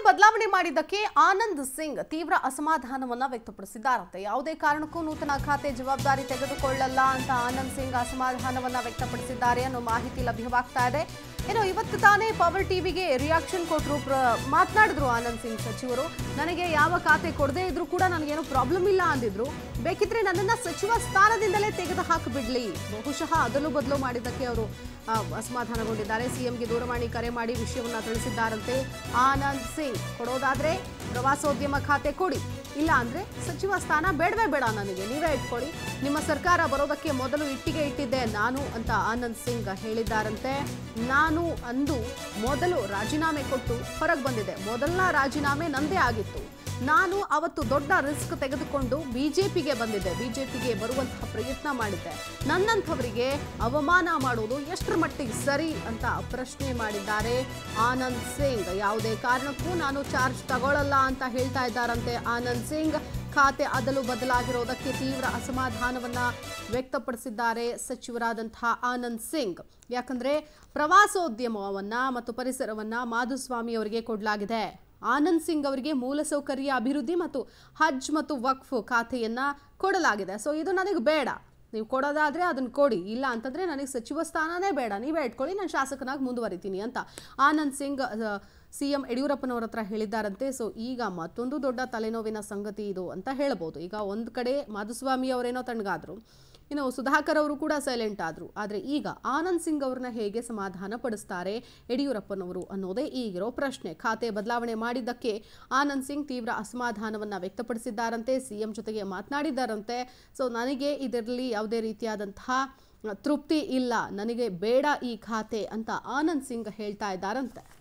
ಬದಲಾವಣೆ ಮಾಡಿದ್ದಕ್ಕೆ ಆನಂದ್ ಸಿಂಗ್ ತೀವ್ರ ಅಸಮಾಧಾನವನ್ನ ವ್ಯಕ್ತಪಡಿಸಿದ್ದಾರಂತೆ ಯಾವುದೇ ಕಾರಣಕ್ಕೂ ನೂತನ ಖಾತೆ ಜವಾಬ್ದಾರಿ ತೆಗೆದುಕೊಳ್ಳಲ್ಲ ಅಂತ ಆನಂದ್ ಸಿಂಗ್ ಅಸಮಾಧಾನವನ್ನ ವ್ಯಕ್ತಪಡಿಸಿದ್ದಾರೆ ಅನ್ನೋ ಮಾಹಿತಿ ಲಭ್ಯವಾಗ್ತಾ ಇದೆ ಏನೋ ಇವತ್ತು ತಾನೇ ಪವರ್ ಟಿವಿಗೆ ರಿಯಾಕ್ಷನ್ ಕೊಟ್ಟರು ಪ್ರ ಮಾತನಾಡಿದ್ರು ಆನಂದ್ ಸಿಂಗ್ ಸಚಿವರು ನನಗೆ ಯಾವ ಖಾತೆ ಕೊಡದೇ ಇದ್ರೂ ಕೂಡ ನನಗೇನು ಪ್ರಾಬ್ಲಮ್ ಇಲ್ಲ ಅಂದಿದ್ರು ಬೇಕಿದ್ರೆ ನನ್ನನ್ನ ಸಚಿವ ಸ್ಥಾನದಿಂದಲೇ ತೆಗೆದು ಹಾಕಿಬಿಡ್ಲಿ ಬಹುಶಃ ಅದಲು ಬದಲು ಮಾಡಿದ್ದಕ್ಕೆ ಅವರು ಆ, ಅಸಮಾಧಾನಗೊಂಡಿದ್ದಾರೆ ಸಿಎಂಗೆ ದೂರವಾಣಿ ಕರೆ ಮಾಡಿ ವಿಷಯವನ್ನ ತಿಳಿಸಿದ್ದಾರಂತೆ ಆನಂದ್ ಸಿಂಗ್ ಕೊಡೋದಾದ್ರೆ ಪ್ರವಾಸೋದ್ಯಮ ಖಾತೆ ಕೊಡಿ ಇಲ್ಲ ಅಂದ್ರೆ ಸಚಿವ ಸ್ಥಾನ ಬೇಡವೇ ಬೇಡ ನನಗೆ ನೀವೇ ಇಟ್ಕೊಳ್ಳಿ ನಿಮ್ಮ ಸರ್ಕಾರ ಬರೋದಕ್ಕೆ ಮೊದಲು ಇಟ್ಟಿಗೆ ಇಟ್ಟಿದ್ದೆ ನಾನು ಅಂತ ಆನಂದ್ ಸಿಂಗ್ ಹೇಳಿದ್ದಾರಂತೆ ನಾನು ಅಂದು ಮೊದಲು ರಾಜೀನಾಮೆ ಕೊಟ್ಟು ಹೊರಗೆ ಬಂದಿದೆ ಮೊದಲನ ರಾಜೀನಾಮೆ ನಂದೇ ಆಗಿತ್ತು ನಾನು ಅವತ್ತು ದೊಡ್ಡ ರಿಸ್ಕ್ ತೆಗೆದುಕೊಂಡು ಬಿಜೆಪಿಗೆ ಬಂದಿದ್ದೆ ಬಿಜೆಪಿಗೆ ಬರುವಂತಹ ಪ್ರಯತ್ನ ಮಾಡಿದ್ದೆ ನನ್ನಂಥವರಿಗೆ ಅವಮಾನ ಮಾಡೋದು ಎಷ್ಟರ ಮಟ್ಟಿಗೆ ಸರಿ ಅಂತ ಪ್ರಶ್ನೆ ಮಾಡಿದ್ದಾರೆ ಆನಂದ್ ಸಿಂಗ್ ಯಾವುದೇ ಕಾರಣಕ್ಕೂ ನಾನು ಚಾರ್ಜ್ ತಗೊಳ್ಳಲ್ಲ ಅಂತ ಹೇಳ್ತಾ ಇದ್ದಾರಂತೆ ಆನಂದ್ ಸಿಂಗ್ ಖಾತೆ ಅದಲು ಬದಲಾಗಿರೋದಕ್ಕೆ ತೀವ್ರ ಅಸಮಾಧಾನವನ್ನ ವ್ಯಕ್ತಪಡಿಸಿದ್ದಾರೆ ಸಚಿವರಾದಂತಹ ಆನಂದ್ ಸಿಂಗ್ ಯಾಕಂದ್ರೆ ಪ್ರವಾಸೋದ್ಯಮವನ್ನ ಮತ್ತು ಪರಿಸರವನ್ನ ಮಾಧುಸ್ವಾಮಿ ಅವರಿಗೆ ಕೊಡಲಾಗಿದೆ ಆನಂದ್ ಸಿಂಗ್ ಅವರಿಗೆ ಮೂಲಸೌಕರ್ಯ ಅಭಿವೃದ್ಧಿ ಮತ್ತು ಹಜ್ ಮತ್ತು ವಕ್ಫ್ ಖಾತೆಯನ್ನ ಕೊಡಲಾಗಿದೆ ಸೊ ಇದು ನನಗೆ ಬೇಡ ನೀವು ಕೊಡೋದಾದ್ರೆ ಅದನ್ನ ಕೊಡಿ ಇಲ್ಲ ಅಂತಂದ್ರೆ ನನಗೆ ಸಚಿವ ಸ್ಥಾನನೇ ಬೇಡ ನೀವೇ ಇಟ್ಕೊಳ್ಳಿ ನಾನು ಶಾಸಕನಾಗಿ ಮುಂದುವರಿತೀನಿ ಅಂತ ಆನಂದ್ ಸಿಂಗ್ ಸಿ ಎಂ ಯಡಿಯೂರಪ್ಪನವ್ರ ಹತ್ರ ಹೇಳಿದ್ದಾರಂತೆ ಸೊ ಈಗ ಮತ್ತೊಂದು ದೊಡ್ಡ ತಲೆನೋವಿನ ಸಂಗತಿ ಇದು ಅಂತ ಹೇಳ್ಬೋದು ಈಗ ಒಂದು ಕಡೆ ಮಾಧುಸ್ವಾಮಿ ಅವರೇನೋ ತಣ್ಣಗಾದ್ರು ಇನ್ನು ಸುಧಾಕರ್ ಅವರು ಕೂಡ ಸೈಲೆಂಟ್ ಆದ್ರು ಆದರೆ ಈಗ ಆನಂದ್ ಸಿಂಗ್ ಅವ್ರನ್ನ ಹೇಗೆ ಸಮಾಧಾನ ಪಡಿಸ್ತಾರೆ ಯಡಿಯೂರಪ್ಪನವರು ಅನ್ನೋದೇ ಈಗಿರೋ ಪ್ರಶ್ನೆ ಖಾತೆ ಬದಲಾವಣೆ ಮಾಡಿದ್ದಕ್ಕೆ ಆನಂದ್ ಸಿಂಗ್ ತೀವ್ರ ಅಸಮಾಧಾನವನ್ನ ವ್ಯಕ್ತಪಡಿಸಿದ್ದಾರಂತೆ ಸಿಎಂ ಜೊತೆಗೆ ಮಾತನಾಡಿದ್ದಾರಂತೆ ಸೊ ನನಗೆ ಇದರಲ್ಲಿ ಯಾವುದೇ ರೀತಿಯಾದಂತಹ ತೃಪ್ತಿ ಇಲ್ಲ ನನಗೆ ಬೇಡ ಈ ಖಾತೆ ಅಂತ ಆನಂದ್ ಸಿಂಗ್ ಹೇಳ್ತಾ ಇದ್ದಾರಂತೆ